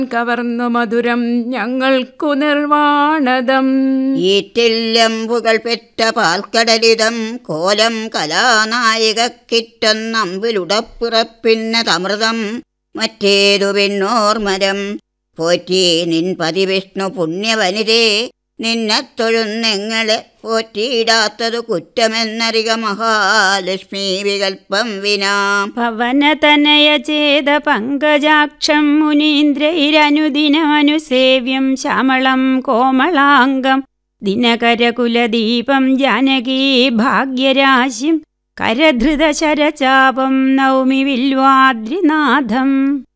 കവർന്നു മധുരം ഞങ്ങൾക്കു നിർവാണതം ഈറ്റില്ലമ്പുകൾ പെറ്റ പാൽക്കടലിതം കോലം കലാനായികക്കിറ്റൊന്നമ്പിലുടപ്പിറപ്പിന്നതമൃതം മറ്റേതു പിന്നോർമരം പോറ്റി നിൻ പതിവിഷ്ണു പുണ്യവനിതേ നിന്നെ തൊഴുന്നെങ്ങളെ പോറ്റിയിടാത്തതു കുറ്റമെന്നറിക മഹാലക്ഷ്മി വികൽപ്പം വിനാ പവനതനയ ചേത പങ്കജാക്ഷം മുനീന്ദ്രൈരനുദിനമനുസേവ്യം ശ്യാമളം കോമളാംഗം ദിനകരകുലദീപം ജാനകീ ഭാഗ്യരാശിം കരധൃതശരചാപം നൗമി വില്വാദ്രിനാഥം